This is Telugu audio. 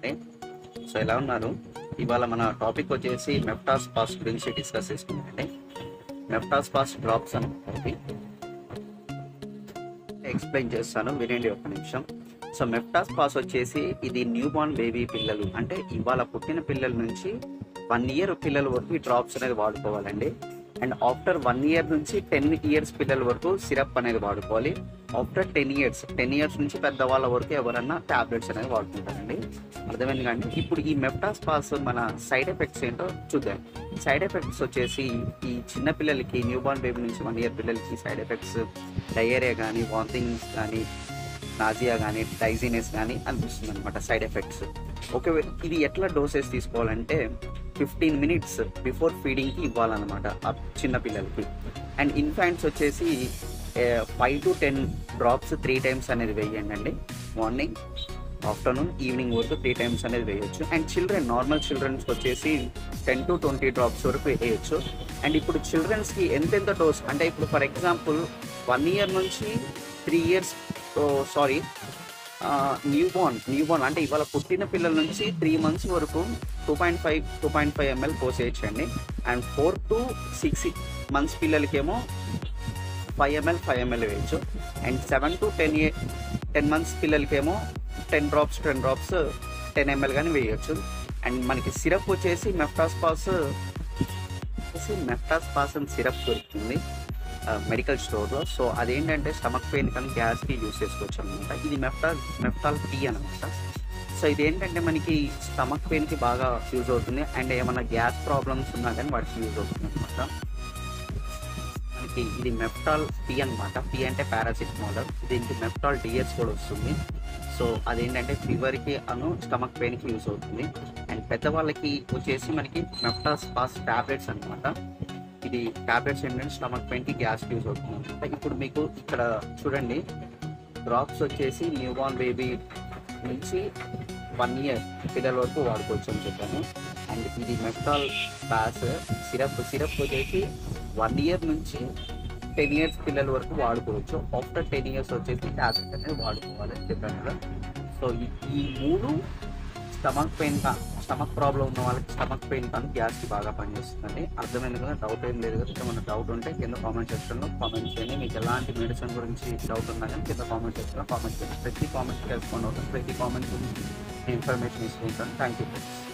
అండి సో ఎలా ఉన్నారు ఇవాళ మన టాపిక్ వచ్చేసి మెఫ్టాస్ పాస్ గురించి డిస్కస్ చేసుకుందండి మెఫ్టాస్ పాస్ డ్రాప్స్ అని ఒకటి ఎక్స్ప్లెయిన్ చేస్తాను వినండి ఒక నిమిషం సో మెఫ్టాస్ పాస్ వచ్చేసి ఇది న్యూ బార్న్ బేబీ పిల్లలు అంటే ఇవాళ పుట్టిన పిల్లల నుంచి వన్ ఇయర్ పిల్లల వరకు ఈ డ్రాప్స్ అనేది వాడుకోవాలండి అండ్ ఆఫ్టర్ వన్ ఇయర్ నుంచి టెన్ ఇయర్స్ పిల్లల వరకు సిరప్ అనేది వాడుకోవాలి after ten years ten years నుంచి పెద్దవాళ్ళ వరకు ఎవరన్నా టాబ్లెట్స్ అనేది వాడుకుంటారండి అర్థమైంది కానీ ఇప్పుడు ఈ మెఫ్టాస్ పాస్ మన సైడ్ ఎఫెక్ట్స్ ఏంటో చూద్దాం సైడ్ ఎఫెక్ట్స్ వచ్చేసి ఈ చిన్న పిల్లలకి న్యూ బార్న్ బేబీ నుంచి వన్ ఇయర్ పిల్లలకి సైడ్ ఎఫెక్ట్స్ డయేరియా కానీ వాంతింగ్స్ కానీ నాజియా కానీ డైజినెస్ కానీ అనిపిస్తుంది అనమాట సైడ్ ఎఫెక్ట్స్ ఓకే ఇది ఎట్లా డోసెస్ తీసుకోవాలంటే ఫిఫ్టీన్ మినిట్స్ బిఫోర్ ఫీడింగ్కి ఇవ్వాలన్నమాట ఆ చిన్న పిల్లలకి అండ్ ఇన్ఫాంట్స్ వచ్చేసి five to ten drops three times అనేది వేయండి అండి మార్నింగ్ ఆఫ్టర్నూన్ ఈవినింగ్ వరకు త్రీ టైమ్స్ అనేది వేయొచ్చు అండ్ చిల్డ్రన్ నార్మల్ చిల్డ్రన్స్కి వచ్చేసి టెన్ టు ట్వంటీ డ్రాప్స్ వరకు వేయొచ్చు అండ్ ఇప్పుడు చిల్డ్రన్స్కి ఎంతెంత డోస్ అంటే ఇప్పుడు ఫర్ ఎగ్జాంపుల్ వన్ ఇయర్ నుంచి three years sorry newborn newborn అంటే ఇవాళ పుట్టిన పిల్లల నుంచి త్రీ మంత్స్ వరకు two point five two point five ml పోసేయచ్చండి and four to six months పిల్లలకేమో ఫైవ్ ఎంఎల్ ఫైవ్ ఎంఎల్ వేయచ్చు and seven to ten year ten months పిల్లలకేమో ten drops ten drops ten ml కానీ వేయచ్చు అండ్ మనకి సిరప్ వచ్చేసి మెఫ్టాస్ పాస్ వచ్చేసి మెఫ్టాస్ పాస్ అని సిరప్ దొరుకుతుంది మెడికల్ స్టోర్లో సో అదేంటంటే స్టమక్ పెయిన్ కానీ గ్యాస్కి యూస్ చేసుకోవచ్చు అనమాట ఇది మెఫ్టాల్ మెఫ్టాల్ టీ అనమాట సో ఇదేంటంటే మనకి స్టమక్ పెయిన్కి బాగా యూజ్ అవుతుంది అండ్ ఏమైనా గ్యాస్ ప్రాబ్లమ్స్ ఉన్నా కానీ వాటికి యూజ్ అవుతుంది అనమాట మనకి ఇది మెఫ్టాల్ టీ అనమాట టీ అంటే పారాసిటమాల్ దీనికి మెఫ్టాల్ డిఎస్ కూడా వస్తుంది సో అదేంటంటే ఫీవర్కి అను స్టమక్ పెయిన్కి యూజ్ అవుతుంది అండ్ పెద్దవాళ్ళకి వచ్చేసి మనకి మెఫ్టాస్ పాస్ టాబ్లెట్స్ అనమాట ఇది టాబ్లెట్స్ ఏంటంటే స్టమక్ పెయిన్కి గ్యాస్ యూజ్ అవుతుంది అనమాట ఇప్పుడు మీకు ఇక్కడ చూడండి డ్రాప్స్ వచ్చేసి న్యూ బార్న్ బేబీ నుంచి వన్ ఇయర్ పిల్లల వరకు వాడుకోవచ్చు అని చెప్పాను అండ్ ఇది మెఫ్టాల్ పాస్ సిరప్ సిరప్ వచ్చేసి వన్ ఇయర్ నుంచి టెన్ ఇయర్స్ పిల్లల వరకు వాడుకోవచ్చు ఆఫ్టర్ టెన్ ఇయర్స్ వచ్చేసి టాబ్లెట్ అనేది వాడుకోవాలి అని చెప్పాను కదా సో ఈ- ఈ మూడు స్టమక్ పెయిన్ కా స్టమక్ ప్రాబ్లం ఉన్న వాళ్ళకి స్టమక్ పెయిన్ కానీ గ్యాస్కి బాగా పనిచేస్తుందండి అర్థమైంది కదా డౌట్ ఏం లేదు కదా ఏమైనా డౌట్ ఉంటే కింద కామెంట్ సెక్షన్లో కామెంట్ చేయండి మీకు ఎలాంటి మెడిసిన్ గురించి డౌట్ ఉన్నా కానీ కింద కామెంట్ సెక్షన్లో కామెంట్ చేయండి ప్రతి కామెంట్కి రెస్పాండ్ అవుతాను ప్రతి కామెంట్ గురించి ఇన్ఫర్మేషన్ ఇస్తుంటాను థ్యాంక్ యూ ఫ్రెండ్స్